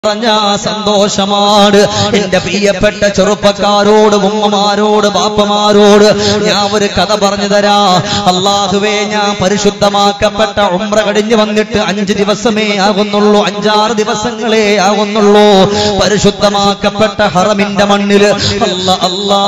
പറഞ്ഞ സന്തോഷമാണ് എന്റെ പ്രിയപ്പെട്ട ചെറുപ്പക്കാരോട് ഉമ്മമാരോട് ബാപ്പമാരോട് ഞാൻ ഒരു കഥ പറഞ്ഞു തരാ അള്ളാഹുവേ ഞാൻ പരിശുദ്ധമാക്കപ്പെട്ട ഉമ്ര കഴിഞ്ഞു വന്നിട്ട് അഞ്ച് ദിവസമേ ആകുന്നുള്ളൂ അഞ്ചാറ് ദിവസങ്ങളേ ആകുന്നുള്ളൂ പരിശുദ്ധമാക്കപ്പെട്ട ഹറമിന്റെ മണ്ണില് അല്ല അല്ലാ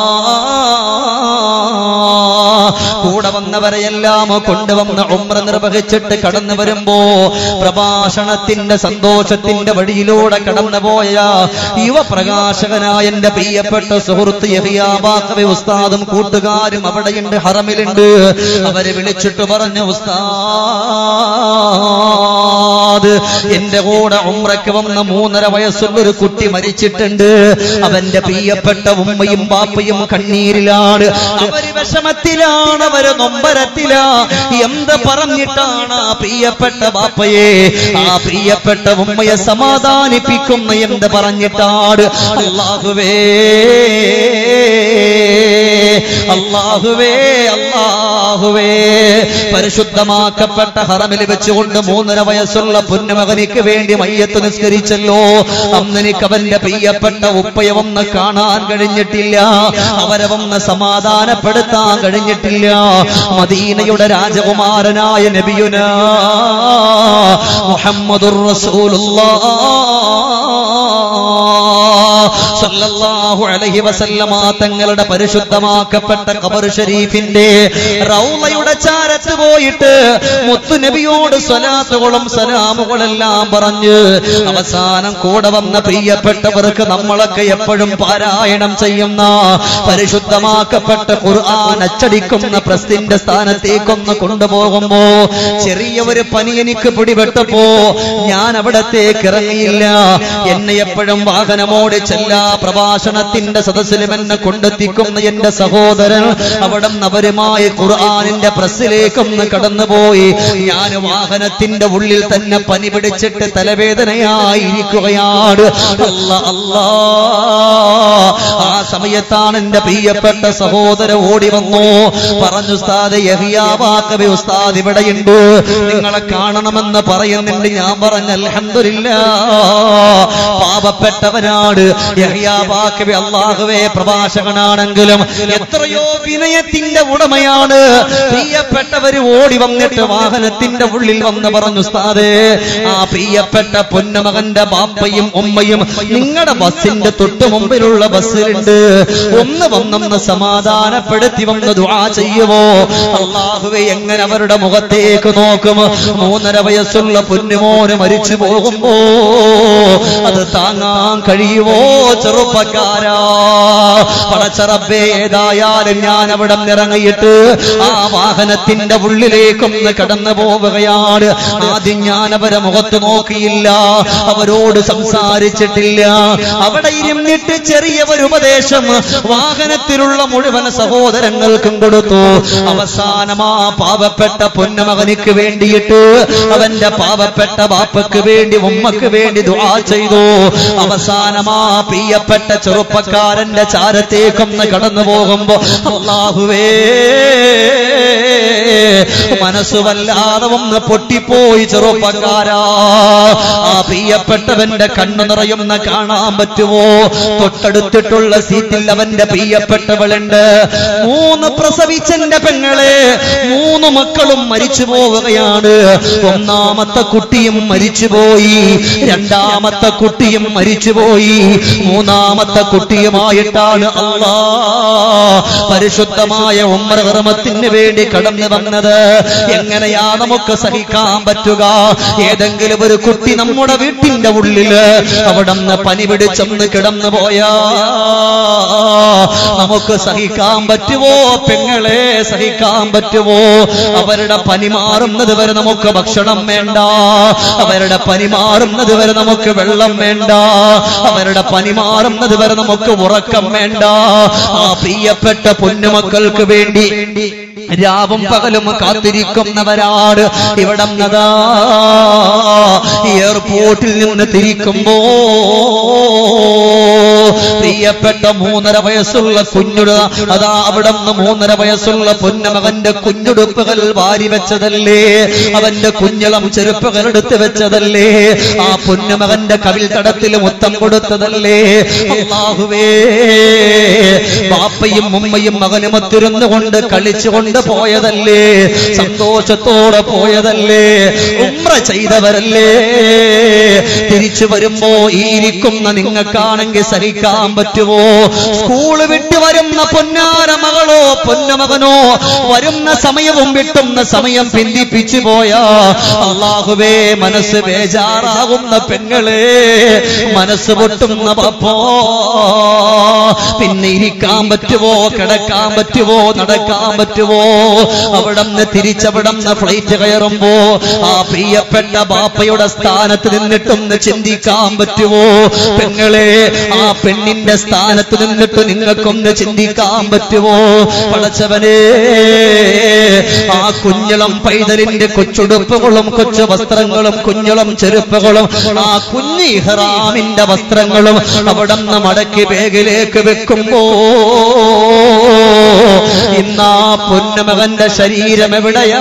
കൂടെ വന്നവരെയെല്ലാം കൊണ്ടുവന്ന് ഉമ്ര നിർവഹിച്ചിട്ട് കടന്നു വരുമ്പോ പ്രഭാഷണത്തിന്റെ സന്തോഷത്തിന്റെ വഴിയിലൂടെ കടന്നുപോയ യുവപ്രകാശകനായ എന്റെ പ്രിയപ്പെട്ട സുഹൃത്ത് യഹിയാബാക്കവെ ഉസ്താദും കൂട്ടുകാരും അവിടെയുണ്ട് ഹറമിലുണ്ട് അവരെ വിളിച്ചിട്ട് പറഞ്ഞു ഉസ്താദ് എന്റെ കൂടെ ഉമ്രക്ക് വന്ന മൂന്നര വയസ്സുള്ള ഒരു കുട്ടി മരിച്ചിട്ടുണ്ട് അവന്റെ പ്രിയപ്പെട്ട ഉമ്മയും ബാപ്പയും കണ്ണീരിലാണ് അവര് വിഷമത്തിലാണ് അവര് നൊമ്പരത്തിലാ എന്ത് പറഞ്ഞിട്ടാണ് ആ പ്രിയപ്പെട്ട ബാപ്പയെ ആ പ്രിയപ്പെട്ട ഉമ്മയെ സമാധാനിപ്പിക്കുന്ന എന്ത് പറഞ്ഞിട്ടാണ് അള്ളാഹുവേ അള്ളാഹുവേ അള്ളാഹുവേ പരിശുദ്ധമാക്കപ്പെട്ട ഹറമിൽ വെച്ചുകൊണ്ട് മൂന്നര വയസ്സുള്ള പൊന്നുമകനിക്ക് വേണ്ടി മയ്യത്ത് നിസ്കരിച്ചല്ലോ അന്ന് എനിക്ക് അവന്റെ പ്രിയപ്പെട്ട ഉപ്പയെ ഒന്ന് കാണാൻ കഴിഞ്ഞിട്ടില്ല അവരെ ഒന്ന് സമാധാനപ്പെടുത്താൻ കഴിഞ്ഞിട്ടില്ല മദീനയുടെ രാജകുമാരനായ നബിയുന മുഹമ്മദുർ റസൂലുള്ളാഹ് സല്ലല്ലാഹു അലൈഹി വസല്ലമ തങ്ങളുടെ പരിശുദ്ധമാക്കപ്പെട്ട ഖബർ ഷരീഫിന്റെ റൗളയുടെ ചാരത്ത് പോയിട്ട് മുത്തു നബിയോട് സ്വലാത്തുകളും സലാമുകളെല്ലാം പറഞ്ഞ് അവസാനം കൂടെ വന്ന പ്രിയപ്പെട്ടവർക്ക് നമ്മളൊക്കെ എപ്പോഴും പാരായണം ചെയ്യുന്ന പരിശുദ്ധമാക്കപ്പെട്ട ഖുർആൻ അച്ചടിക്കുന്ന പ്രസ്തിന്റെ സ്ഥാനത്തേക്കൊന്ന് കൊണ്ടുപോകുമ്പോ ചെറിയ ഒരു പനി എനിക്ക് പിടിപെട്ടപ്പോ ഞാൻ അവിടത്തേക്ക് ഇറങ്ങിയില്ല എന്നെ എപ്പോഴും വാഹനമോട് ചെല്ലാ പ്രഭാഷണത്തിന്റെ സദസ്സിലും എന്നെ കൊണ്ടെത്തിക്കുന്ന എന്റെ സഹോദരൻ അവിടെ അവരുമായി ഖുർആാനിന്റെ പ്രസ്സിലേക്കൊന്ന് കടന്നുപോയി ഞാൻ വാഹനത്തിന്റെ ഉള്ളിൽ തന്നെ പനി പിടിച്ചിട്ട് തലവേദനയായി ഇരിക്കുകയാണ് അല്ല അല്ലാ ആ സമയത്താണ് എന്റെ പ്രിയപ്പെട്ട സഹോദര ഓടി വന്നു പറഞ്ഞു ഉസ്താദ് യഹിയാവാക്കവി ഉസ്താദ് ഇവിടെയുണ്ട് നിങ്ങളെ കാണണമെന്ന് പറയുന്നുണ്ട് ഞാൻ പറഞ്ഞ അൽഹംദുലില്ല പാപപ്പെട്ടവനാണ് യഹിയാവാക്കവി അള്ളാഹുവേ പ്രഭാഷകനാണെങ്കിലും എത്രയോ വിനയത്തിന്റെ ഉടമയാണ് പ്രിയപ്പെട്ടവര് ഓടി വന്നിട്ട് വാഹനത്തിന്റെ ഉള്ളിൽ വന്ന് പറഞ്ഞു ഉസ്താദേ ആ പ്രിയപ്പെട്ട പൊന്നുമകന്റെ ബാപ്പയും ഉമ്മയും നിങ്ങളുടെ ബസ്സിന്റെ തൊട്ട് മുമ്പിലുള്ള ബസ്സിലുണ്ട് ഒന്ന് വന്നൊന്ന് സമാധാനപ്പെടുത്തി വന്ന് ദുആ ചെയ്യുമോ അള്ളാഹുവെ എങ്ങനെ അവരുടെ മുഖത്തേക്ക് നോക്കും മൂന്നര വയസ്സുള്ള പൊന്നുമോന് മരിച്ചു പോകുമ്പോ അത് താങ്ങാൻ കഴിയുമോ ചെറുപ്പക്കാരാ പടച്ചറബേ ഏതായാലും ഞാൻ അവിടെ ഇറങ്ങിയിട്ട് ആ വാഹനത്തിന്റെ ഉള്ളിലേക്കൊന്ന് കടന്നു പോവുകയാണ് ആദ്യം ഞാൻ അവരെ മുഖത്ത് നോക്കിയില്ല അവരോട് സംസാരിച്ചിട്ടില്ല അവിടെ ഇരുന്നിട്ട് ചെറിയ ഒരു ഉപദേശം വാഹനത്തിലുള്ള മുഴുവൻ സഹോദരങ്ങൾക്കും കൊടുത്തു അവസാനമാ പാവപ്പെട്ട പൊന്നമകനിക്ക് വേണ്ടിയിട്ട് അവന്റെ പാവപ്പെട്ട ബാപ്പക്ക് വേണ്ടി ഉമ്മക്ക് വേണ്ടി ദുആ ചെയ്തു അവസാനമാ പ്രിയപ്പെട്ട ചെറുപ്പക്കാരന്റെ ചാരത്തേക്കൊന്ന് കടന്നു പോകുമ്പോ അള്ളാഹുവേ മനസ്സ് വല്ലാതെ ഒന്ന് പൊട്ടിപ്പോയി ചെറുപ്പക്കാരാ ആ പ്രിയപ്പെട്ടവന്റെ കണ്ണു നിറയുന്ന കാണാൻ പറ്റുമോ തൊട്ടടുത്തിട്ടുള്ള സീറ്റിൽ അവന്റെ പ്രിയപ്പെട്ടവളുണ്ട് മൂന്ന് പ്രസവിച്ചെന്റെ പെങ്ങളെ മൂന്ന് മക്കളും മരിച്ചു പോവുകയാണ് ഒന്നാമത്തെ കുട്ടിയും മരിച്ചുപോയി രണ്ടാമത്തെ കുട്ടിയും മരിച്ചുപോയി മൂന്നാമത്തെ കുട്ടിയുമായിട്ടാണ് അള്ളാ പരിശുദ്ധമായ ഉമ്മർഹർമ്മത്തിന് വേണ്ടി കടന്നു വന്നത് എങ്ങനെയാ നമുക്ക് സഹിക്കാൻ പറ്റുക ഏതെങ്കിലും ഒരു കുട്ടി നമ്മുടെ വീട്ടിന്റെ ഉള്ളില് അവിടെ നിന്ന് പനി പിടിച്ചൊന്ന് കിടന്നു പോയാ നമുക്ക് സഹിക്കാൻ പറ്റുമോ പെങ്ങളെ സഹിക്കാൻ പറ്റുമോ അവരുടെ പനി മാറുന്നത് വരെ നമുക്ക് ഭക്ഷണം വേണ്ട അവരുടെ പനി മാറുന്നത് വരെ നമുക്ക് വെള്ളം വേണ്ട അവരുടെ പനി മാറുന്നത് വരെ നമുക്ക് ഉറക്കം വേണ്ട ആ പ്രിയപ്പെട്ട പൊന്നുമക്കൾക്ക് വേണ്ടി രാവും പകലും കാത്തിരിക്കുന്നവരാണ് ഇവിടെ നദാ എയർപോർട്ടിൽ നിന്ന് തിരിക്കുമ്പോ പ്രിയപ്പെട്ട മൂന്നര വയസ്സുള്ള കുഞ്ഞുട അതാ അവിടെ നിന്ന് മൂന്നര വയസ്സുള്ള പൊന്നമകന്റെ കുഞ്ഞുടുപ്പുകൾ വാരി വെച്ചതല്ലേ അവന്റെ കുഞ്ഞളം ചെരുപ്പുകൾ എടുത്ത് വെച്ചതല്ലേ ആ പൊന്നുമകന്റെ കവിൽ തടത്തിൽ മുത്തം കൊടുത്തതല്ലേ അള്ളാഹുവേ ബാപ്പയും ഉമ്മയും മകനും ഒത്തിരുന്നു കൊണ്ട് കളിച്ചുകൊണ്ട് പോയതല്ലേ സന്തോഷത്തോടെ പോയതല്ലേ ഉമ്ര ചെയ്തവരല്ലേ തിരിച്ചു വരുമ്പോ ഈ ഇരിക്കുന്ന നിങ്ങൾക്കാണെങ്കിൽ സഹിക്കാൻ പറ്റുമോ സ്കൂള് വിട്ട് വരുന്ന പൊന്നാര മകളോ പൊന്നമകനോ വരുന്ന സമയവും വിട്ടുന്ന സമയം പിന്തിപ്പിച്ചു പോയാ അള്ളാഹുവേ മനസ്സ് ബേജാറാകുന്ന പെങ്ങളെ മനസ്സ് പൊട്ടുന്ന പപ്പോ പിന്നെ ഇരിക്കാൻ പറ്റുമോ കിടക്കാൻ പറ്റുമോ നടക്കാൻ പറ്റുമോ അവിടെ നിന്ന് തിരിച്ചവിടെ നിന്ന് ഫ്ലൈറ്റ് കയറുമ്പോ ആ പ്രിയപ്പെട്ട ബാപ്പയുടെ സ്ഥാനത്ത് നിന്നിട്ടൊന്ന് ചിന്തിക്കാൻ പറ്റുമോ പെങ്ങളെ ആ പെണ്ണിന്റെ സ്ഥാനത്ത് നിന്നിട്ട് നിങ്ങൾക്കൊന്ന് ചിന്തിക്കാൻ പറ്റുമോ പടച്ചവനെ ആ കുഞ്ഞളം പൈതലിന്റെ കൊച്ചുടുപ്പുകളും കൊച്ചു വസ്ത്രങ്ങളും കുഞ്ഞളം ചെരുപ്പുകളും ആ കുഞ്ഞി ഇഹ്റാമിന്റെ വസ്ത്രങ്ങളും അവിടെ നിന്ന് മടക്കി ബാഗിലേക്ക് വെക്കുമ്പോ ഇന്നാ പൊന്നുമകന്റെ ശരീരം എവിടെയാ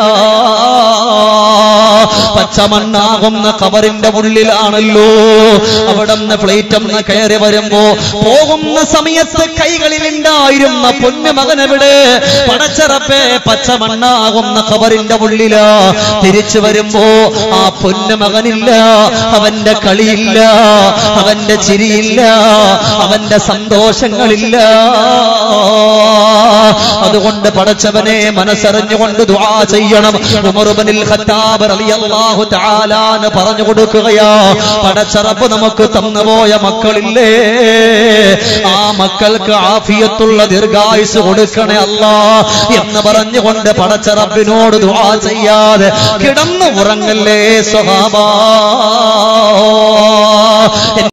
പച്ചമണ്ണാകുന്ന കവറിന്റെ ഉള്ളിലാണല്ലോ അവിടെ നിന്ന് ഫ്ലൈറ്റ് ഒന്ന് കയറി വരുമ്പോ പോകുന്ന സമയത്ത് കൈകളിൽ ഉണ്ടായിരുന്ന പൊന്നുമകൻ എവിടെ പടച്ചറപ്പേ പച്ചമണ്ണാകുന്ന കവറിന്റെ ഉള്ളിലാ തിരിച്ചു വരുമ്പോ ആ പൊന്നുമകനില്ല അവന്റെ കളിയില്ല അവന്റെ ചിരിയില്ല അവന്റെ സന്തോഷങ്ങളില്ല അതുകൊണ്ട് പടച്ചവനെ മനസ്സറിഞ്ഞുകൊണ്ട് ദുആ ചെയ്യണം ഉമറുബനിൽ ഖത്താബ് റളിയല്ലാഹു തആലാന് പറഞ്ഞു കൊടുക്കുകയാ പടച്ചറപ്പ് നമുക്ക് തന്നുപോയ മക്കളില്ലേ ആ മക്കൾക്ക് ആഫിയത്തുള്ള ദീർഘായുസ് കൊടുക്കണേ അല്ലാ എന്ന് പറഞ്ഞുകൊണ്ട് പടച്ചറപ്പിനോട് ദുആ ചെയ്യാതെ കിടന്നു ഉറങ്ങല്ലേ സ്വഹാബാ